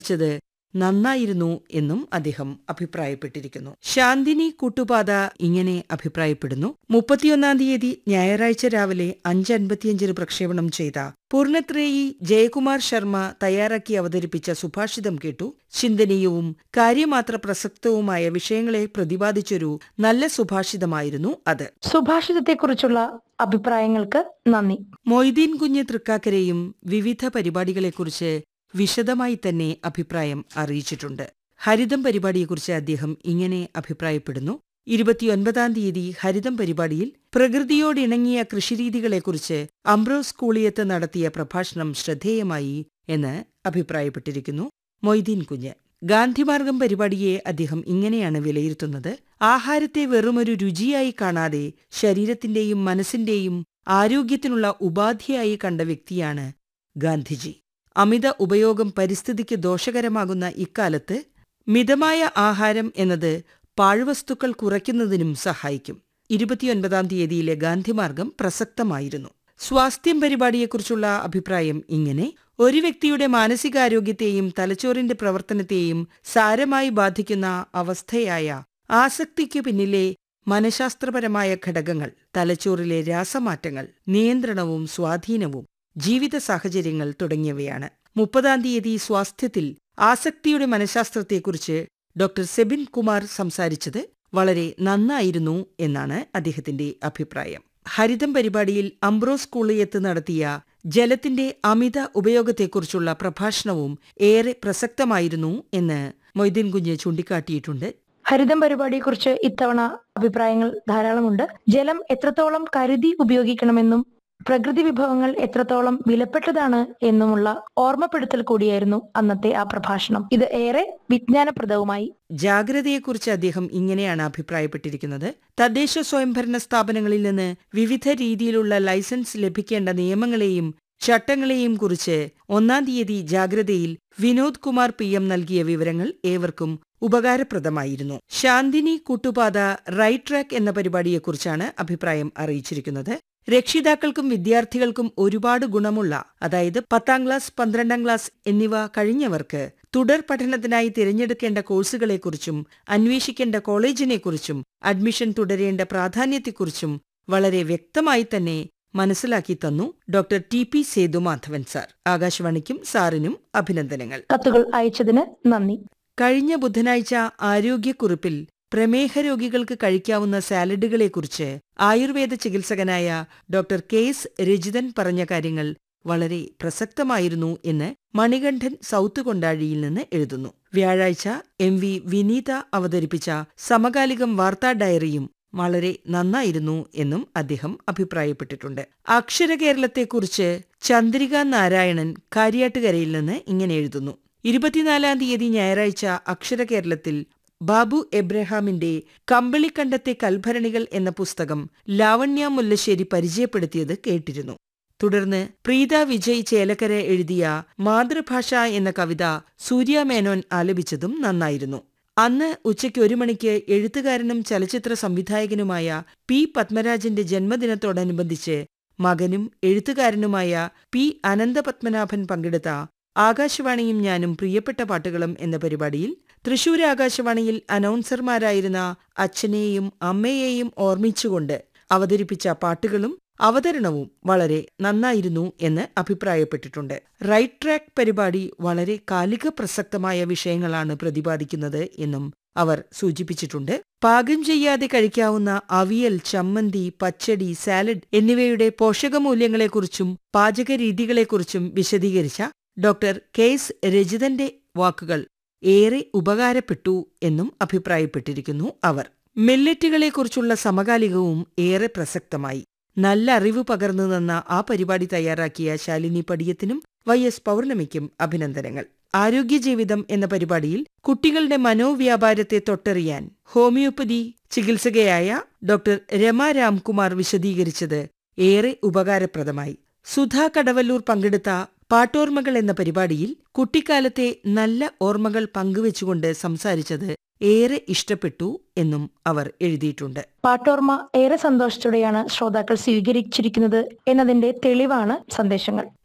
ച്ചത് നന്നായിരുന്നു എന്നും അദ്ദേഹം അഭിപ്രായപ്പെട്ടിരിക്കുന്നു ശാന്തിനി കൂട്ടുപാത ഇങ്ങനെ അഭിപ്രായപ്പെടുന്നു മുപ്പത്തിയൊന്നാം തീയതി ഞായറാഴ്ച രാവിലെ അഞ്ച് അൻപത്തിയഞ്ചിന് പ്രക്ഷേപണം ചെയ്ത പൂർണത്രേയി ജയകുമാർ ശർമ്മ തയ്യാറാക്കി അവതരിപ്പിച്ച സുഭാഷിതം കേട്ടു ചിന്തനീയവും കാര്യമാത്ര പ്രസക്തവുമായ വിഷയങ്ങളെ പ്രതിപാദിച്ചൊരു നല്ല സുഭാഷിതമായിരുന്നു അത് സുഭാഷിതത്തെക്കുറിച്ചുള്ള അഭിപ്രായങ്ങൾക്ക് നന്ദി മൊയ്തീൻ കുഞ്ഞ് തൃക്കാക്കരെയും വിവിധ പരിപാടികളെക്കുറിച്ച് വിശദമായി തന്നെ അഭിപ്രായം അറിയിച്ചിട്ടുണ്ട് ഹരിതം പരിപാടിയെക്കുറിച്ച് അദ്ദേഹം ഇങ്ങനെ അഭിപ്രായപ്പെടുന്നു ഇരുപത്തിയൊൻപതാം തീയതി ഹരിതം പരിപാടിയിൽ പ്രകൃതിയോടിണങ്ങിയ കൃഷിരീതികളെക്കുറിച്ച് അംബ്രോസ് കൂളിയത്ത് നടത്തിയ പ്രഭാഷണം ശ്രദ്ധേയമായി എന്ന് അഭിപ്രായപ്പെട്ടിരിക്കുന്നു മൊയ്തീൻ കുഞ്ഞ് ഗാന്ധിമാർഗം പരിപാടിയെ അദ്ദേഹം ഇങ്ങനെയാണ് വിലയിരുത്തുന്നത് ആഹാരത്തെ വെറുമൊരു രുചിയായി കാണാതെ ശരീരത്തിന്റെയും മനസ്സിന്റെയും ആരോഗ്യത്തിനുള്ള ഉപാധിയായി കണ്ട വ്യക്തിയാണ് ഗാന്ധിജി അമിത ഉപയോഗം പരിസ്ഥിതിക്ക് ദോഷകരമാകുന്ന ഇക്കാലത്ത് മിതമായ ആഹാരം എന്നത് പാഴ്വസ്തുക്കൾ കുറയ്ക്കുന്നതിനും സഹായിക്കും ഇരുപത്തിയൊൻപതാം തീയതിയിലെ ഗാന്ധിമാർഗം പ്രസക്തമായിരുന്നു സ്വാസ്ഥ്യം പരിപാടിയെക്കുറിച്ചുള്ള അഭിപ്രായം ഇങ്ങനെ ഒരു വ്യക്തിയുടെ മാനസികാരോഗ്യത്തെയും തലച്ചോറിന്റെ പ്രവർത്തനത്തെയും സാരമായി ബാധിക്കുന്ന അവസ്ഥയായ ആസക്തിക്കു പിന്നിലെ മനഃശാസ്ത്രപരമായ ഘടകങ്ങൾ തലച്ചോറിലെ രാസമാറ്റങ്ങൾ നിയന്ത്രണവും സ്വാധീനവും ജീവിത സാഹചര്യങ്ങൾ തുടങ്ങിയവയാണ് മുപ്പതാം തീയതി സ്വാസ്ഥ്യത്തിൽ ആസക്തിയുടെ മനഃശാസ്ത്രത്തെക്കുറിച്ച് ഡോക്ടർ സെബിൻ കുമാർ സംസാരിച്ചത് വളരെ നന്നായിരുന്നു എന്നാണ് അദ്ദേഹത്തിന്റെ അഭിപ്രായം ഹരിതം പരിപാടിയിൽ അംബ്രോസ് കൂളിയത്ത് നടത്തിയ ജലത്തിന്റെ അമിത ഉപയോഗത്തെക്കുറിച്ചുള്ള പ്രഭാഷണവും ഏറെ പ്രസക്തമായിരുന്നു എന്ന് മൊയ്തീൻ കുഞ്ഞ് ചൂണ്ടിക്കാട്ടിയിട്ടുണ്ട് ഹരിതം പരിപാടിയെക്കുറിച്ച് ഇത്തവണ അഭിപ്രായങ്ങൾ ധാരാളമുണ്ട് ജലം എത്രത്തോളം കരുതി ഉപയോഗിക്കണമെന്നും പ്രകൃതി വിഭവങ്ങൾ എത്രത്തോളം വിലപ്പെട്ടതാണ് എന്നുമുള്ള ഓർമ്മപ്പെടുത്തൽ കൂടിയായിരുന്നു അന്നത്തെ ആ പ്രഭാഷണം ഇത് ഏറെ വിജ്ഞാനപ്രദവുമായി ജാഗ്രതയെക്കുറിച്ച് അദ്ദേഹം ഇങ്ങനെയാണ് അഭിപ്രായപ്പെട്ടിരിക്കുന്നത് തദ്ദേശ സ്വയംഭരണ സ്ഥാപനങ്ങളിൽ നിന്ന് വിവിധ രീതിയിലുള്ള ലൈസൻസ് ലഭിക്കേണ്ട നിയമങ്ങളെയും ചട്ടങ്ങളെയും കുറിച്ച് ഒന്നാം തീയതി ജാഗ്രതയിൽ വിനോദ് കുമാർ പി എം നൽകിയ വിവരങ്ങൾ ഏവർക്കും ഉപകാരപ്രദമായിരുന്നു ശാന്തിനി കൂട്ടുപാത റൈറ്റ് ട്രാക്ക് എന്ന പരിപാടിയെക്കുറിച്ചാണ് അഭിപ്രായം അറിയിച്ചിരിക്കുന്നത് രക്ഷിതാക്കൾക്കും വിദ്യാർത്ഥികൾക്കും ഒരുപാട് ഗുണമുള്ള അതായത് പത്താം ക്ലാസ് പന്ത്രണ്ടാം ക്ലാസ് എന്നിവ കഴിഞ്ഞവർക്ക് തുടർ പഠനത്തിനായി തിരഞ്ഞെടുക്കേണ്ട കോഴ്സുകളെക്കുറിച്ചും അന്വേഷിക്കേണ്ട കോളേജിനെക്കുറിച്ചും അഡ്മിഷൻ തുടരേണ്ട പ്രാധാന്യത്തെക്കുറിച്ചും വളരെ വ്യക്തമായി തന്നെ മനസ്സിലാക്കി തന്നു doctor T P Sethumadhavan sir ആകാശവാണിക്കും സാറിനും അഭിനന്ദനങ്ങൾ കത്തുകൾ അയച്ചതിന് നന്ദി കഴിഞ്ഞ ബുധനാഴ്ച ആരോഗ്യക്കുറിപ്പിൽ പ്രമേഹ രോഗികൾക്ക് കഴിക്കാവുന്ന സാലഡുകളെക്കുറിച്ച് ആയുർവേദ ചികിത്സകനായ ഡോക്ടർ കെ എസ് രജിതൻ പറഞ്ഞ കാര്യങ്ങൾ വളരെ പ്രസക്തമായിരുന്നു എന്ന് മണികണ്ഠൻ സൗത്ത് കൊണ്ടാഴിയിൽ നിന്ന് എഴുതുന്നു വ്യാഴാഴ്ച എം വി വിനീത അവതരിപ്പിച്ച സമകാലികം വാർത്താ ഡയറിയും വളരെ നന്നായിരുന്നു എന്നും അദ്ദേഹം അഭിപ്രായപ്പെട്ടിട്ടുണ്ട് അക്ഷര കേരളത്തെക്കുറിച്ച് ചന്ദ്രിക നാരായണൻ കാര്യാട്ടുകരയിൽ നിന്ന് ഇങ്ങനെ എഴുതുന്നു ഇരുപത്തിനാലാം തീയതി ഞായറാഴ്ച അക്ഷര കേരളത്തിൽ ബാബു എബ്രഹാമിന്റെ കമ്പിളിക്കണ്ടത്തെ കൽഭരണികൾ എന്ന പുസ്തകം ലാവണ്യ മുല്ലശ്ശേരി പരിചയപ്പെടുത്തിയത് കേട്ടിരുന്നു തുടർന്ന് പ്രീത വിജയ് ചേലക്കര എഴുതിയ മാതൃഭാഷ എന്ന കവിത സൂര്യ മേനോൻ ആലപിച്ചതും നന്നായിരുന്നു അന്ന് ഉച്ചയ്ക്ക് ഒരു മണിക്ക് എഴുത്തുകാരനും ചലച്ചിത്ര സംവിധായകനുമായ പി പത്മരാജന്റെ ജന്മദിനത്തോടനുബന്ധിച്ച് മകനും എഴുത്തുകാരനുമായ പി അനന്തപത്മനാഭൻ പങ്കെടുത്ത ആകാശവാണിയും ഞാനും പ്രിയപ്പെട്ട പാട്ടുകളും എന്ന പരിപാടിയിൽ തൃശൂർ ആകാശവാണിയിൽ അനൗൺസർമാരായിരുന്ന അച്ഛനെയും അമ്മയെയും ഓർമ്മിച്ചുകൊണ്ട് അവതരിപ്പിച്ച പാട്ടുകളും അവതരണവും വളരെ നന്നായിരുന്നു എന്ന് അഭിപ്രായപ്പെട്ടിട്ടുണ്ട് റൈറ്റ് ട്രാക്ക് പരിപാടി വളരെ കാലിക പ്രസക്തമായ വിഷയങ്ങളാണ് പ്രതിപാദിക്കുന്നത് എന്നും അവർ സൂചിപ്പിച്ചിട്ടുണ്ട് പാകം ചെയ്യാതെ കഴിക്കാവുന്ന അവിയൽ ചമ്മന്തി പച്ചടി സാലഡ് എന്നിവയുടെ പോഷകമൂല്യങ്ങളെക്കുറിച്ചും പാചകരീതികളെക്കുറിച്ചും വിശദീകരിച്ച ഡോക്ടർ കെ എസ് രജിതന്റെ വാക്കുകൾ ഏറെ ഉപകാരപ്പെട്ടു എന്നും അഭിപ്രായപ്പെട്ടിരിക്കുന്നു അവർ മില്ലറ്റുകളെക്കുറിച്ചുള്ള സമകാലികവും ഏറെ പ്രസക്തമായി നല്ല അറിവ് പകർന്നു തന്ന ആ പരിപാടി തയ്യാറാക്കിയ ശാലിനി പടിയത്തിനും വൈ എസ് പൗർണമിക്കും അഭിനന്ദനങ്ങൾ ആരോഗ്യജീവിതം എന്ന പരിപാടിയിൽ കുട്ടികളുടെ മനോവ്യാപാരത്തെ തൊട്ടറിയാൻ ഹോമിയോപ്പതി ചികിത്സകയായ ഡോക്ടർ രമ രാംകുമാർ വിശദീകരിച്ചത് ഏറെ ഉപകാരപ്രദമായി സുധാ കടവല്ലൂർ പങ്കെടുത്ത പാട്ടോർമ്മകൾ എന്ന പരിപാടിയിൽ കുട്ടിക്കാലത്തെ നല്ല ഓർമ്മകൾ പങ്കുവെച്ചുകൊണ്ട് സംസാരിച്ചത് ഏറെ ഇഷ്ടപ്പെട്ടു എന്നും അവർ എഴുതിയിട്ടുണ്ട് പാട്ടോർമ്മ ഏറെ സന്തോഷത്തോടെയാണ് ശ്രോതാക്കൾ സ്വീകരിച്ചിരിക്കുന്നത് എന്നതിന്റെ തെളിവാണ് സന്ദേശങ്ങൾ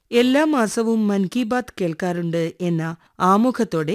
എല്ലാ മാസവും മൻ കി ബാത്ത് കേൾക്കാറുണ്ട് എന്ന ആമുഖത്തോടെ